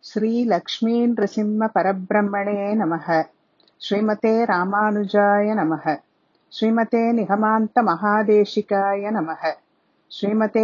श्रीलक्ष्मीनृसिंहपरब्रह्मणे नमः श्रीमते रामानुजाय नमः श्रीमते निगमान्तमहादेशिकाय नमः श्रीमते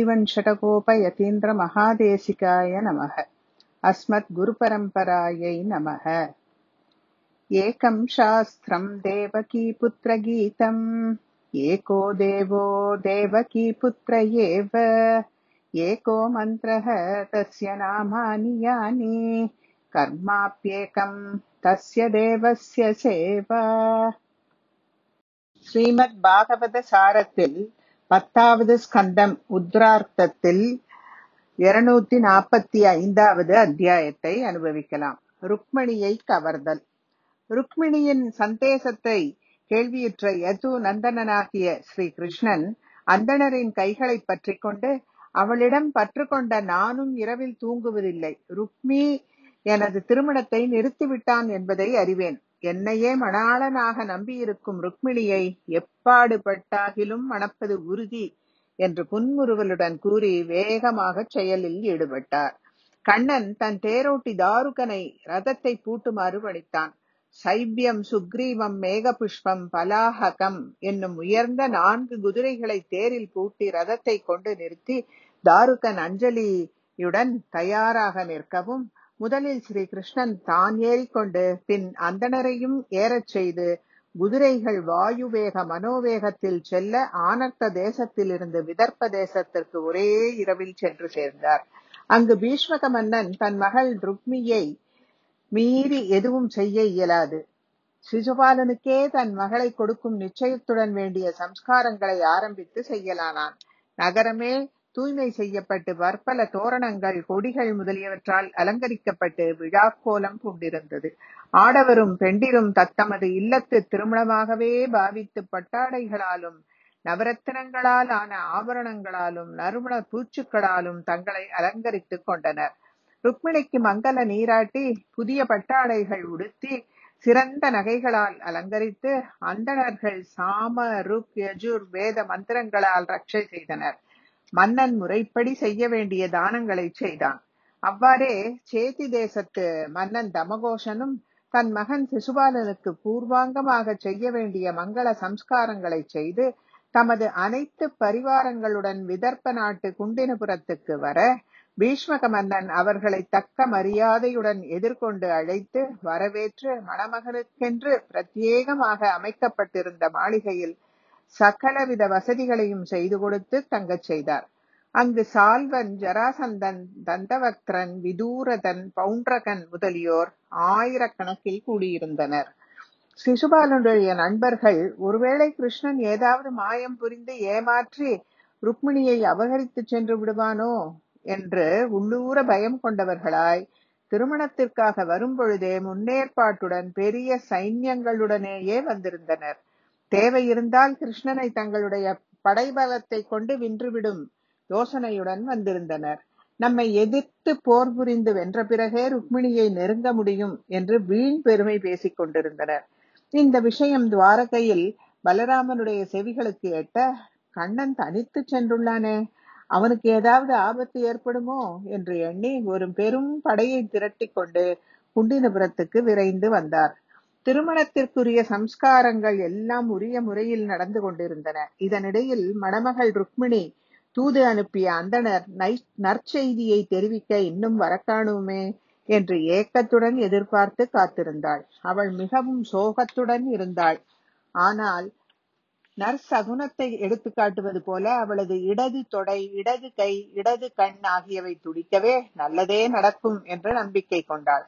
आदिवञ्शटकोपयतीन्द्रमहादेशिकाय नमः अस्मद्गुरुपरम्परायै नमः एकं शास्त्रम् देवकीपुत्रगीतम् एको देवो देवकीपुत्र एव एको मन्त्रः तस्य नामानि यानि कर्माप्येकम् तस्य தேவஸ்ய சேவா ஸ்ரீமத் பாகவத சாரத்தில் பத்தாவது ஸ்கந்தம் உத்ரார்த்தத்தில் இருநூத்தி நாற்பத்தி ஐந்தாவது அத்தியாயத்தை அனுபவிக்கலாம் ருக்மணியை கவர்தல் ருக்மிணியின் சந்தேசத்தை கேள்வியுற்ற யது நந்தனனாகிய ஸ்ரீ கிருஷ்ணன் அந்தணரின் கைகளை பற்றிக் கொண்டு அவளிடம் பற்று கொண்ட நானும் இரவில் தூங்குவதில்லை ருக்மி எனது திருமணத்தை நிறுத்திவிட்டான் என்பதை அறிவேன் என்னையே மணாளனாக நம்பியிருக்கும் ருக்மிணியை எப்பாடுபட்டாகிலும் மணப்பது உறுதி என்று புன்முறுவலுடன் கூறி வேகமாக செயலில் ஈடுபட்டார் கண்ணன் தன் தேரோட்டி தாருகனை ரதத்தை பூட்டுமாறு பணித்தான் சைபியம் சுக்ரீவம் மேகபுஷ்பம் பலாஹகம் என்னும் உயர்ந்த நான்கு குதிரைகளை தேரில் பூட்டி ரதத்தை கொண்டு நிறுத்தி தாருகன் அஞ்சலியுடன் தயாராக நிற்கவும் முதலில் ஸ்ரீ கிருஷ்ணன் தான் ஏறிக்கொண்டு பின் அந்தணரையும் ஏறச் செய்து குதிரைகள் வாயுவேக மனோவேகத்தில் செல்ல ஆனர்த்த தேசத்திலிருந்து விதர்ப்ப தேசத்திற்கு ஒரே இரவில் சென்று சேர்ந்தார் அங்கு பீஷ்மக மன்னன் தன் மகள் ருக்மியை மீறி எதுவும் செய்ய இயலாது சிசுபாலனுக்கே தன் மகளை கொடுக்கும் நிச்சயத்துடன் வேண்டிய சம்ஸ்காரங்களை ஆரம்பித்து செய்யலானான் நகரமே தூய்மை செய்யப்பட்டு பற்பல தோரணங்கள் கொடிகள் முதலியவற்றால் அலங்கரிக்கப்பட்டு விழாக்கோலம் கொண்டிருந்தது ஆடவரும் பெண்டிரும் தத்தமது இல்லத்து திருமணமாகவே பாவித்து பட்டாடைகளாலும் நவரத்தினங்களால் ஆன ஆபரணங்களாலும் நறுமண பூச்சுக்களாலும் தங்களை அலங்கரித்துக் கொண்டனர் ருக்மிணிக்கு மங்கள நீராட்டி புதிய பட்டாடைகள் உடுத்தி சிறந்த நகைகளால் அலங்கரித்து அந்தணர்கள் சாம ருக் யஜுர் வேத மந்திரங்களால் ரட்சை செய்தனர் மன்னன் முறைப்படி செய்ய வேண்டிய தானங்களை செய்தான் அவ்வாறே சேதி தேசத்து மன்னன் தமகோஷனும் தன் மகன் சிசுபாலனுக்கு பூர்வாங்கமாக செய்ய வேண்டிய மங்கள சம்ஸ்காரங்களை செய்து தமது அனைத்து பரிவாரங்களுடன் விதர்ப்ப நாட்டு குண்டினபுரத்துக்கு வர பீஷ்மக மன்னன் அவர்களை தக்க மரியாதையுடன் எதிர்கொண்டு அழைத்து வரவேற்று மணமகனுக்கென்று பிரத்யேகமாக அமைக்கப்பட்டிருந்த மாளிகையில் சகலவித வசதிகளையும் செய்து கொடுத்து தங்கச் செய்தார் அங்கு சால்வன் ஜராசந்தன் தந்தவக்ரன் விதூரதன் பவுண்டரகன் முதலியோர் ஆயிரக்கணக்கில் கூடியிருந்தனர் சிசுபாலனுடைய நண்பர்கள் ஒருவேளை கிருஷ்ணன் ஏதாவது மாயம் புரிந்து ஏமாற்றி ருக்மிணியை அபகரித்து சென்று விடுவானோ என்று உள்ளூர பயம் கொண்டவர்களாய் திருமணத்திற்காக வரும்பொழுதே முன்னேற்பாட்டுடன் பெரிய சைன்யங்களுடனேயே வந்திருந்தனர் தேவை இருந்தால் கிருஷ்ணனை தங்களுடைய படைபலத்தை கொண்டு வென்றுவிடும் யோசனையுடன் வந்திருந்தனர் நம்மை எதிர்த்து போர் புரிந்து வென்ற பிறகே ருக்மிணியை நெருங்க முடியும் என்று வீண் பெருமை பேசிக் கொண்டிருந்தனர் இந்த விஷயம் துவாரகையில் பலராமனுடைய செவிகளுக்கு எட்ட கண்ணன் தனித்து சென்றுள்ளானே அவனுக்கு ஏதாவது ஆபத்து ஏற்படுமோ என்று எண்ணி ஒரு பெரும் படையை திரட்டி கொண்டு குண்டினபுரத்துக்கு விரைந்து வந்தார் திருமணத்திற்குரிய சம்ஸ்காரங்கள் எல்லாம் உரிய முறையில் நடந்து கொண்டிருந்தன இதனிடையில் மணமகள் ருக்மிணி தூது அனுப்பிய அந்தனர் நற்செய்தியை தெரிவிக்க இன்னும் வரக்காணுமே என்று ஏக்கத்துடன் எதிர்பார்த்து காத்திருந்தாள் அவள் மிகவும் சோகத்துடன் இருந்தாள் ஆனால் நற்சகுனத்தை எடுத்து காட்டுவது போல அவளது இடது தொடை இடது கை இடது கண் ஆகியவை துடிக்கவே நல்லதே நடக்கும் என்ற நம்பிக்கை கொண்டாள்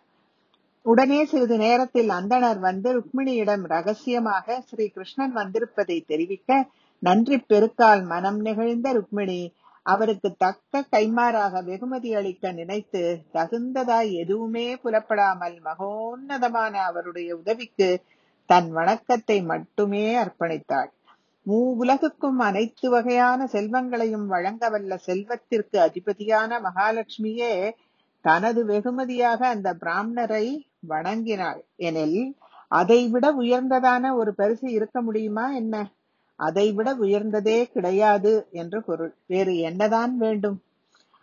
உடனே சிறிது நேரத்தில் அந்தணர் வந்து ருக்மிணியிடம் ரகசியமாக ஸ்ரீ கிருஷ்ணன் வந்திருப்பதை தெரிவிக்க நன்றி பெருக்கால் மனம் நிகழ்ந்த ருக்மிணி அவருக்கு தக்க கைமாறாக வெகுமதி அளிக்க நினைத்து தகுந்ததாய் எதுவுமே புலப்படாமல் மகோன்னதமான அவருடைய உதவிக்கு தன் வணக்கத்தை மட்டுமே அர்ப்பணித்தாள் மூ உலகுக்கும் அனைத்து வகையான செல்வங்களையும் வழங்க வல்ல செல்வத்திற்கு அதிபதியான மகாலட்சுமியே தனது வெகுமதியாக அந்த பிராமணரை வணங்கினாள் எனில் அதைவிட உயர்ந்ததான ஒரு பரிசு இருக்க முடியுமா என்ன அதைவிட உயர்ந்ததே கிடையாது என்று பொருள் வேறு என்னதான் வேண்டும்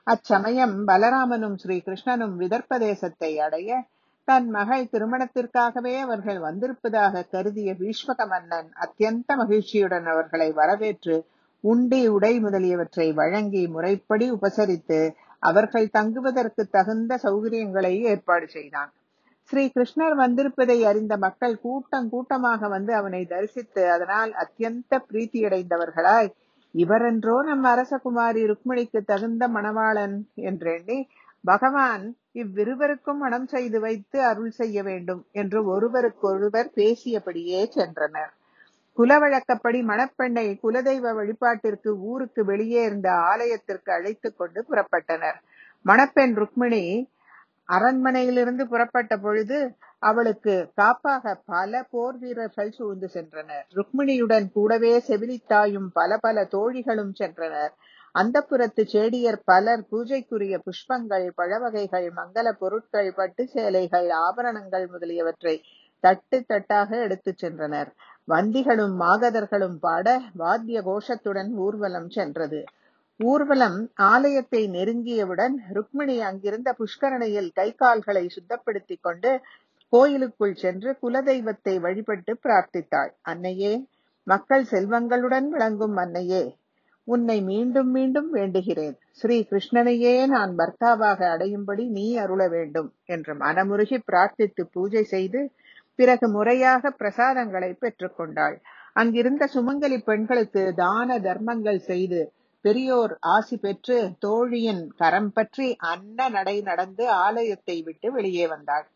அச்சமயம் பலராமனும் ஸ்ரீ கிருஷ்ணனும் விதர்ப்ப தேசத்தை அடைய தன் மகள் திருமணத்திற்காகவே அவர்கள் வந்திருப்பதாக கருதிய பீஷ்மக மன்னன் அத்தியந்த மகிழ்ச்சியுடன் அவர்களை வரவேற்று உண்டி உடை முதலியவற்றை வழங்கி முறைப்படி உபசரித்து அவர்கள் தங்குவதற்கு தகுந்த சௌகரியங்களை ஏற்பாடு செய்தான் ஸ்ரீ கிருஷ்ணர் வந்திருப்பதை அறிந்த மக்கள் கூட்டம் கூட்டமாக வந்து அவனை தரிசித்து அதனால் அத்தியந்த பிரீத்தியடைந்தவர்களாய் இவரென்றோ நம் அரசகுமாரி ருக்மிணிக்கு தகுந்த மணவாளன் என்றெண்ணி பகவான் இவ்விருவருக்கும் மனம் செய்து வைத்து அருள் செய்ய வேண்டும் என்று ஒருவருக்கொருவர் பேசியபடியே சென்றனர் குலவழக்கப்படி மணப்பெண்ணை குலதெய்வ வழிபாட்டிற்கு ஊருக்கு வெளியே இருந்த ஆலயத்திற்கு அழைத்துக் கொண்டு புறப்பட்டனர் மணப்பெண் ருக்மிணி அரண்மனையிலிருந்து புறப்பட்ட பொழுது அவளுக்கு காப்பாக பல போர் வீரர்கள் சூழ்ந்து சென்றனர் ருக்மிணியுடன் கூடவே செவிலித்தாயும் பல பல தோழிகளும் சென்றனர் அந்த புறத்து செடியர் பலர் பூஜைக்குரிய புஷ்பங்கள் பழவகைகள் மங்கள பொருட்கள் பட்டு சேலைகள் ஆபரணங்கள் முதலியவற்றை தட்டு தட்டாக எடுத்துச் சென்றனர் வந்திகளும் மாகதர்களும் பாட வாத்திய கோஷத்துடன் ஊர்வலம் சென்றது ஊர்வலம் ஆலயத்தை நெருங்கியவுடன் ருக்மிணி அங்கிருந்த புஷ்கரணையில் கை கால்களை சுத்தப்படுத்திக் கொண்டு கோயிலுக்குள் சென்று குலதெய்வத்தை வழிபட்டு பிரார்த்தித்தாள் அன்னையே மக்கள் செல்வங்களுடன் விளங்கும் அன்னையே உன்னை மீண்டும் மீண்டும் வேண்டுகிறேன் ஸ்ரீ கிருஷ்ணனையே நான் பர்த்தாவாக அடையும்படி நீ அருள வேண்டும் என்று மனமுருகி பிரார்த்தித்து பூஜை செய்து பிறகு முறையாக பிரசாதங்களை பெற்றுக்கொண்டாள் அங்கிருந்த சுமங்கலி பெண்களுக்கு தான தர்மங்கள் செய்து பெரியோர் ஆசி பெற்று தோழியின் கரம் பற்றி அன்ன நடை நடந்து ஆலயத்தை விட்டு வெளியே வந்தாள்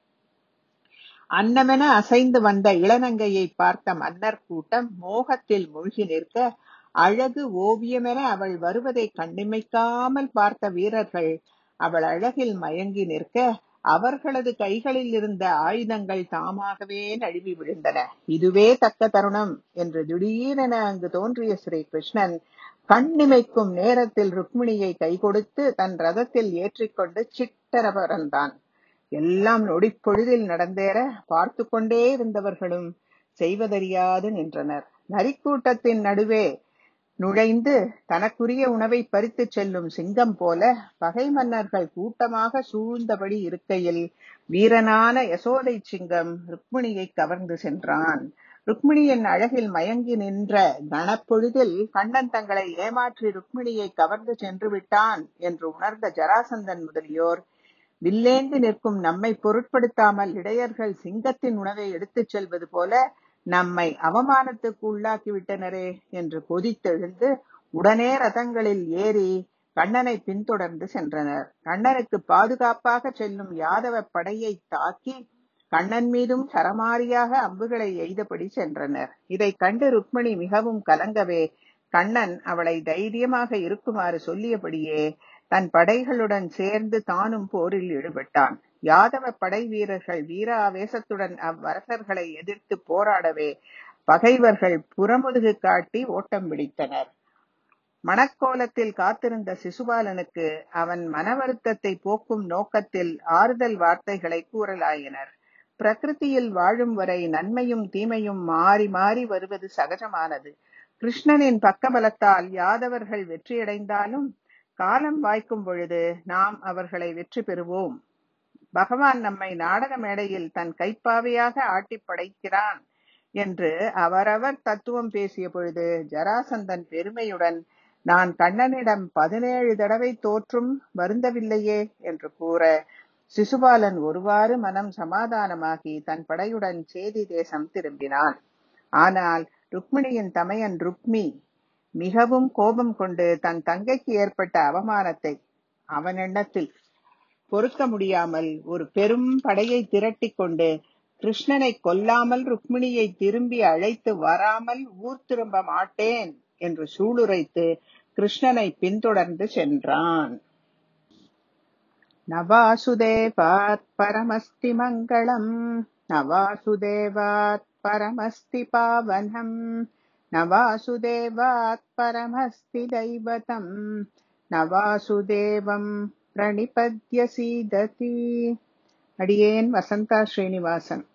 அன்னமென அசைந்து வந்த இளநங்கையை பார்த்த மன்னர் கூட்டம் மோகத்தில் மூழ்கி நிற்க அழகு ஓவியமென அவள் வருவதை கண்ணிமைக்காமல் பார்த்த வீரர்கள் அவள் அழகில் மயங்கி நிற்க அவர்களது கைகளில் இருந்த ஆயுதங்கள் தாமாகவே நழுவி விழுந்தன இதுவே தக்க தருணம் என்று திடீரென அங்கு தோன்றிய ஸ்ரீ கிருஷ்ணன் கண்ணிமைக்கும் நேரத்தில் ருக்மிணியை கை கொடுத்து தன் ரதத்தில் ஏற்றிக்கொண்டு சிட்டர பறந்தான் எல்லாம் நொடிப்பொழுதில் நடந்தேற பார்த்து கொண்டே இருந்தவர்களும் செய்வதறியாது நின்றனர் நரிக்கூட்டத்தின் நடுவே நுழைந்து தனக்குரிய உணவை பறித்துச் செல்லும் சிங்கம் போல பகை மன்னர்கள் கூட்டமாக சூழ்ந்தபடி இருக்கையில் வீரனான யசோதை சிங்கம் ருக்மிணியை கவர்ந்து சென்றான் ருக்மிணியின் அழகில் மயங்கி நின்ற கணப்பொழுதில் கண்ணன் தங்களை ஏமாற்றி ருக்மிணியை கவர்ந்து சென்று விட்டான் என்று உணர்ந்த ஜராசந்தன் முதலியோர் வில்லேந்து நிற்கும் நம்மை பொருட்படுத்தாமல் இடையர்கள் சிங்கத்தின் உணவை எடுத்துச் செல்வது போல நம்மை அவமானத்துக்கு உள்ளாக்கி விட்டனரே என்று கொதித்தெழுந்து உடனே ரதங்களில் ஏறி கண்ணனை பின்தொடர்ந்து சென்றனர் கண்ணனுக்கு பாதுகாப்பாக செல்லும் யாதவ படையை தாக்கி கண்ணன் மீதும் சரமாரியாக அம்புகளை எய்தபடி சென்றனர் இதை கண்டு ருக்மிணி மிகவும் கலங்கவே கண்ணன் அவளை தைரியமாக இருக்குமாறு சொல்லியபடியே தன் படைகளுடன் சேர்ந்து தானும் போரில் ஈடுபட்டான் யாதவ படை வீரர்கள் வீர ஆவேசத்துடன் அவ்வரசர்களை எதிர்த்து போராடவே பகைவர்கள் புறமுதுகு காட்டி ஓட்டம் பிடித்தனர் மணக்கோலத்தில் காத்திருந்த சிசுபாலனுக்கு அவன் மன வருத்தத்தை போக்கும் நோக்கத்தில் ஆறுதல் வார்த்தைகளை கூறலாயினர் பிரகிருதியில் வாழும் வரை நன்மையும் தீமையும் மாறி மாறி வருவது சகஜமானது கிருஷ்ணனின் பக்கபலத்தால் யாதவர்கள் வெற்றியடைந்தாலும் காலம் வாய்க்கும் பொழுது நாம் அவர்களை வெற்றி பெறுவோம் பகவான் நம்மை நாடக மேடையில் தன் கைப்பாவையாக ஆட்டி படைக்கிறான் என்று அவரவர் தத்துவம் பேசிய பொழுது ஜராசந்தன் பெருமையுடன் நான் கண்ணனிடம் பதினேழு தடவை தோற்றும் வருந்தவில்லையே என்று கூற சிசுபாலன் ஒருவாறு மனம் சமாதானமாகி தன் படையுடன் சேதி தேசம் திரும்பினான் ஆனால் ருக்மிணியின் தமையன் ருக்மி மிகவும் கோபம் கொண்டு தன் தங்கைக்கு ஏற்பட்ட அவமானத்தை அவன் எண்ணத்தில் பொறுக்க முடியாமல் ஒரு பெரும் படையை திரட்டி கொண்டு கிருஷ்ணனை கொல்லாமல் ருக்மிணியை திரும்பி அழைத்து வராமல் ஊர் திரும்ப மாட்டேன் என்று சூளுரைத்து கிருஷ்ணனை பின்தொடர்ந்து சென்றான் நவாசுதேவாத் பரமஸ்தி மங்களம் நவாசுதேவாத் பரமஸ்தி பாவனம் நவாசுதேவாத் பரமஸ்தி தைவதம் நவாசுதேவம் பிரணிபத்ய சீததி அடியேன் வசந்தா ஸ்ரீனிவாசன்